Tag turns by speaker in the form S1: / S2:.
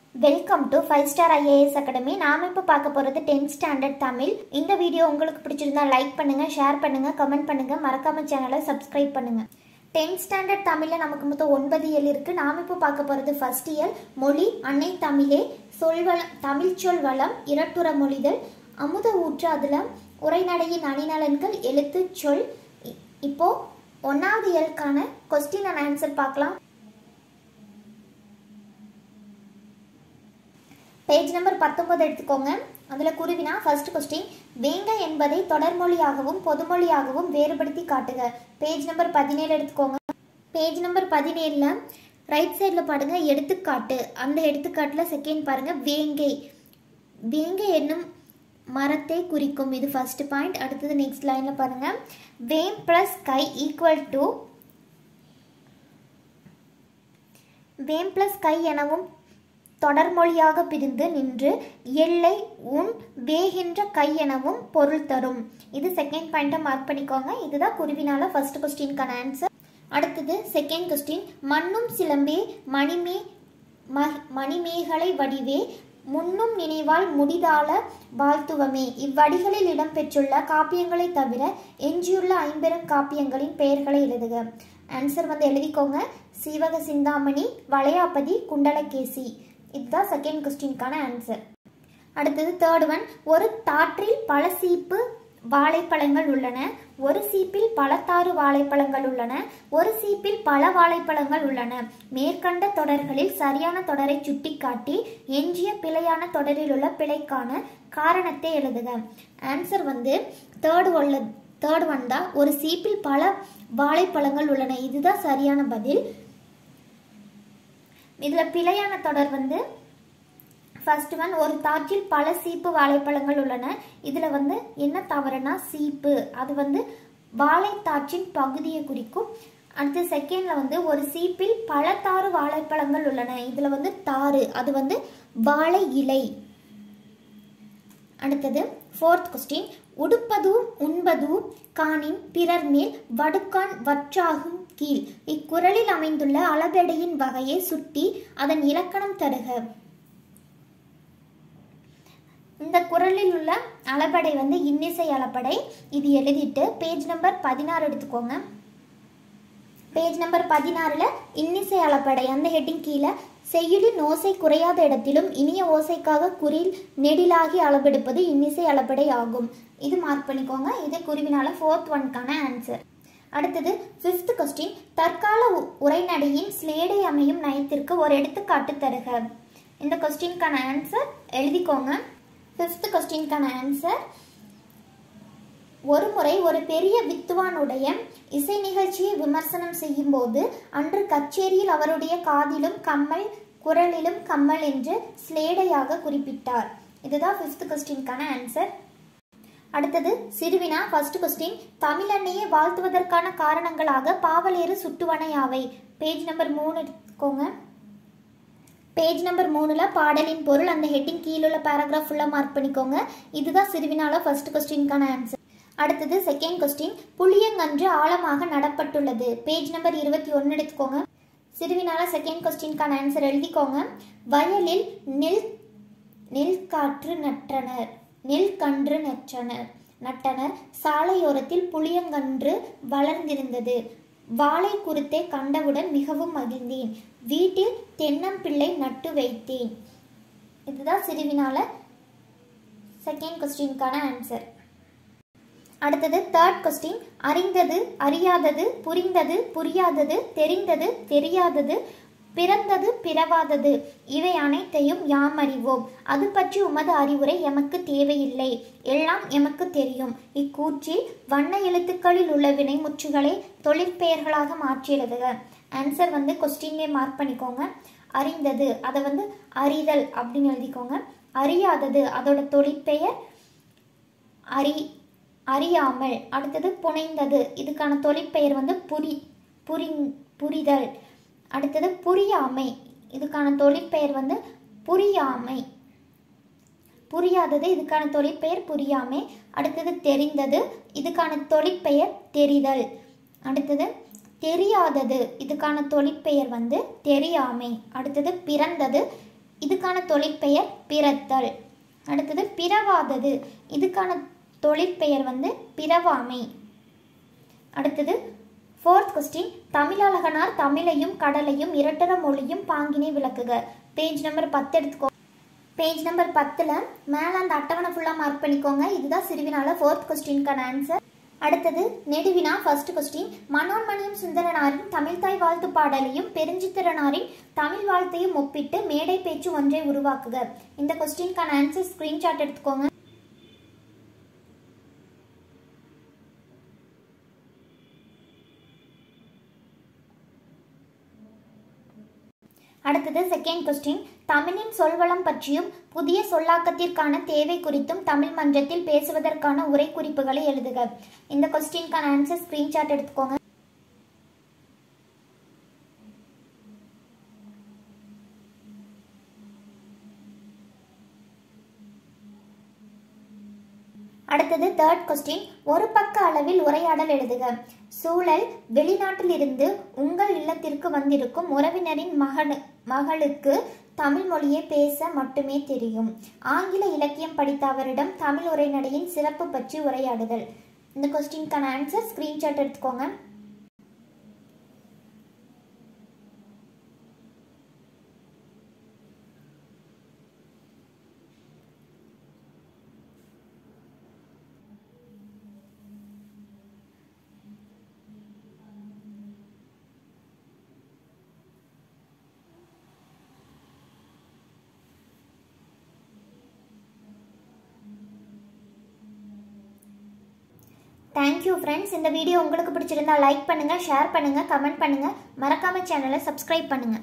S1: welcome to five star IAS academy நாம இப்போ பார்க்க போகிறது டென்த் ஸ்டாண்டர்ட் தமிழ் இந்த வீடியோ உங்களுக்கு பிடிச்சிருந்தா லைக் பண்ணுங்க ஷேர் பண்ணுங்க கமெண்ட் பண்ணுங்க மறக்காம சேனலை சப்ஸ்கிரைப் பண்ணுங்க டென்த் ஸ்டாண்டர்ட் தமிழில் நமக்கு மொத்தம் ஒன்பது இயல் இருக்கு நாம இப்போ பார்க்க போகிறது ஃபர்ஸ்ட் இயல் மொழி அன்னை தமிழே சொல்வளம் தமிழ் சொல் வளம் இரட்டுற மொழிதல் அமுத ஊற்று அதில் உரைநடையின் அணிநலன்கள் எழுத்து சொல் இ- இப்போ ஒன்றாவது இயலுக்கான கொஸ்டின் அண்ட் ஆன்சர் பார்க்கலாம் பேஜ் நம்பர் பத்தொன்பது எடுத்துக்கோங்க அதில் குருவினா ஃபர்ஸ்ட் கொஸ்டின் வேங்க என்பதை தொடர்மொழியாகவும் பொதுமொழியாகவும் வேறுபடுத்தி காட்டுக பேஜ் நம்பர் பதினேழு எடுத்துக்கோங்க பேஜ் நம்பர் பதினேழில் ரைட் சைடில் பாருங்க எடுத்துக்காட்டு அந்த எடுத்துக்காட்டில் செகண்ட் பாருங்க வேங்கை வேங்கை என்னும் மரத்தை குறிக்கும் இது ஃபர்ஸ்ட் பாயிண்ட் அடுத்தது நெக்ஸ்ட் லைனில் பாருங்க வேம் ப்ளஸ் கை ஈக்குவல் டு வேம் ப்ளஸ் கை எனவும் தொடர்மொழியாக பிரிந்து நின்று எல்லை உன் வேகின்ற கை எனவும் பொருள் தரும் இது செகண்ட் பாயிண்ட்டை மார்க் பண்ணிக்கோங்க இதுதான் குருவினால ஃபர்ஸ்ட் கொஸ்டின்கான ஆன்சர் அடுத்தது செகண்ட் கொஸ்டின் மண்ணும் சிலம்பே மணிமே ம- மணிமேகலை வடிவே முன்னும் நினைவால் முடிதால வாழ்த்துவமே இவ்வடிகளில் இடம்பெற்றுள்ள காப்பியங்களை தவிர எஞ்சியுள்ள ஐம்பெரும் காப்பியங்களின் பெயர்களை எழுதுக ஆன்சர் வந்து எழுதிக்கோங்க சீவக சிந்தாமணி வளையாபதி குண்டலகேசி இதுதான் செகண்ட் கொஸ்டின்கான ஆன்சர் அடுத்தது தேர்ட் ஒன் ஒரு தாற்றில் பல சீப்பு வாழைப்பழங்கள் உள்ளன ஒரு சீப்பில் பல தாறு வாழைப்பழங்கள் உள்ளன ஒரு சீப்பில் பல வாழைப்பழங்கள் உள்ளன மேற்கண்ட தொடர்களில் சரியான தொடரை சுட்டிக்காட்டி எஞ்சிய பிழையான தொடரில் உள்ள பிழைக்கான காரணத்தை எழுதுக ஆன்சர் வந்து தேர்ட் ஒல்ல தேர்ட் ஒன் தான் ஒரு சீப்பில் பல வாழைப்பழங்கள் உள்ளன இதுதான் சரியான பதில் இதுல பிழையான தொடர் வந்து ஃபர்ஸ்ட் ஒன் ஒரு தாற்றில் பல சீப்பு வாழைப்பழங்கள் உள்ளன இதுல வந்து என்ன தவறுனா சீப்பு அது வந்து வாழைத்தாற்றின் பகுதியை குறிக்கும் அடுத்து செகண்ட்ல வந்து ஒரு சீப்பில் பல தாறு வாழைப்பழங்கள் உள்ளன இதுல வந்து தாறு அது வந்து வாழை இலை அடுத்தது ஃபோர்த் கொஸ்டின் உடுப்பதும் உண்பதும் காணின் பிறர் மேல் வடுக்கான் வற்றாகும் கீழ் இக்குறளில் அமைந்துள்ள அளபெடையின் வகையை சுட்டி அதன் இலக்கணம் தருக இந்த குறளில் உள்ள அளபடை வந்து இன்னிசை அளபடை இது எழுதிட்டு பேஜ் நம்பர் பதினாறு எடுத்துக்கோங்க பேஜ் நம்பர் பதினாறுல இன்னிசை அளபடை அந்த ஹெட்டிங் கீழே செய்யுளின் ஓசை குறையாத இடத்திலும் இனிய ஓசைக்காக குறில் நெடிலாகி அளவெடுப்பது இன்னிசை அளபடை ஆகும் இது மார்க் பண்ணிக்கோங்க இது குருவினால ஃபோர்த் ஒன்க்கான ஆன்சர் அடுத்தது ஃபிஃப்த் கொஸ்டின் தற்கால உ- உரைநடையின் ஸ்லேடை அமையும் நயத்திற்கு ஒரு எடுத்துக்காட்டு தருக இந்த கொஸ்டின்கான ஆன்சர் எழுதிக்கோங்க ஃபிஃப்த் கொஸ்டின்கான ஆன்சர் ஒருமுறை ஒரு பெரிய வித்துவானுடைய இசை நிகழ்ச்சியை விமர்சனம் செய்யும்போது அன்று கச்சேரியில் அவருடைய காதிலும் கம்மல் குரலிலும் கம்மல் என்று ஸ்லேடையாக குறிப்பிட்டார் இதுதான் ஃபிஃப்த் கொஸ்டின்கான ஆன்சர் அடுத்தது சிறுவினா ஃபர்ஸ்ட் கொஸ்டின் தமிழன்னையை வாழ்த்துவதற்கான காரணங்களாக பாவலேறு சுட்டுவன யாவை பேஜ் நம்பர் மூணு எடுத்துக்கோங்க பேஜ் நம்பர் மூணுல பாடலின் பொருள் அந்த ஹெட்டிங் கீழுள்ள பேராகிராஃப் ஃபுல்லாக மார்க் பண்ணிக்கோங்க இதுதான் சிறுவினால ஃபர்ஸ்ட் கொஸ்டின்கான ஆன்சர் அடுத்தது செகண்ட் கொஸ்டின் புளியங்கன்று ஆழமாக நடப்பட்டுள்ளது பேஜ் நம்பர் இருபத்தி ஒன்று எடுத்துக்கோங்க சிறுவினால செகண்ட் கொஸ்டின்கான ஆன்சர் எழுதிக்கோங்க வயலில் நெல் நெல் காற்று நட்டனர் நெல் கன்று நற்றனர் நட்டனர் சாலையோரத்தில் புளியங்கன்று வளர்ந்திருந்தது வாழை குருத்தை கண்டவுடன் மிகவும் மகிழ்ந்தேன் வீட்டில் தென்னம்பிள்ளை நட்டு வைத்தேன் இதுதான் சிறுவினால செகண்ட் கொஸ்டின்கான ஆன்சர் அடுத்தது தேர்ட் கொஸ்டின் அறிந்தது அறியாதது புரிந்தது புரியாதது தெரிந்தது தெரியாதது பிறந்தது பிறவாதது இவை அனைத்தையும் யாம் அறிவோம் அது பற்றி உமது அறிவுரை எமக்கு தேவையில்லை எல்லாம் எமக்கு தெரியும் இக்கூற்றில் வண்ண எழுத்துக்களில் உள்ள வினைமுற்றுகளை தொழிற்பெயர்களாக மாற்றி எழுதுக ஆன்சர் வந்து கொஸ்டின்லே மார்க் பண்ணிக்கோங்க அறிந்தது அதை வந்து அறிதல் அப்படின்னு எழுதிக்கோங்க அறியாதது அதோட தொழிற்பெயர் அறி அறியாமல் அடுத்தது புனைந்தது இதுக்கான தொழிற்பெயர் வந்து புரி புரி புரிதல் அடுத்தது புரியாமை இதுக்கான தொழிற்பெயர் வந்து புரியாமை புரியாதது இதுக்கான தொழிற்பெயர் புரியாமை அடுத்தது தெரிந்தது இதுக்கான தொழிற்பெயர் தெரிதல் அடுத்தது தெரியாதது இதுக்கான தொழிற்பெயர் வந்து தெரியாமை அடுத்தது பிறந்தது இதுக்கான தொழிற்பெயர் பிறத்தல் அடுத்தது பிறவாதது இதுக்கான தொழிற்பெயர் வந்து பிறவாமை அடுத்தது ஃபோர்த் கொஸ்டின் தமிழழகனார் தமிழையும் கடலையும் இரட்டர மொழியும் பாங்கினை விளக்குக பேஜ் நம்பர் பத்து எடுத்துக்கோ பேஜ் நம்பர் பத்தில் மேலே அந்த அட்டவணை ஃபுல்லாக மார்க் பண்ணிக்கோங்க இதுதான் சிறுவினால ஃபோர்த் கொஸ்டின்கான ஆன்சர் அடுத்தது நெடுவினா ஃபர்ஸ்ட் கொஸ்டின் மனோன்மணியம் சுந்தரனாரின் தமிழ்தாய் வாழ்த்து பாடலையும் பெருஞ்சித்திரனாரின் தமிழ் வாழ்த்தையும் ஒப்பிட்டு மேடை பேச்சு ஒன்றை உருவாக்குக இந்த கொஸ்டின்கான ஆன்சர் ஸ்கிரீன்ஷாட் எடுத்துக்கோங்க அடுத்தது செகண்ட் கொஸ்டின் தமிழின் சொல்வளம் பற்றியும் புதிய சொல்லாக்கத்திற்கான தேவை குறித்தும் தமிழ் மன்றத்தில் பேசுவதற்கான உரை குறிப்புகளை எழுதுக இந்த கொஸ்டின்கான ஆன்சர் ஸ்கிரீன்ஷாட் எடுத்துக்கோங்க அடுத்தது தேர்ட் கொஸ்டின் ஒரு பக்க அளவில் உரையாடல் எழுதுக சூழல் வெளிநாட்டிலிருந்து உங்கள் இல்லத்திற்கு வந்திருக்கும் உறவினரின் மகனு மகளுக்கு தமிழ் மொழியை பேச மட்டுமே தெரியும் ஆங்கில இலக்கியம் படித்த அவரிடம் தமிழ் உரைநடையின் சிறப்பு பற்றி உரையாடுதல் இந்த கொஸ்டின்கான ஆன்சர் ஸ்கிரீன்ஷாட் எடுத்துக்கோங்க தேங்க்யூ ஃப்ரெண்ட்ஸ் இந்த வீடியோ உங்களுக்கு பிடிச்சிருந்தா லைக் பண்ணுங்க ஷேர் பண்ணுங்க கமெண்ட் பண்ணுங்க மறக்காம சேனலை சப்ஸ்கிரைப் பண்ணுங்க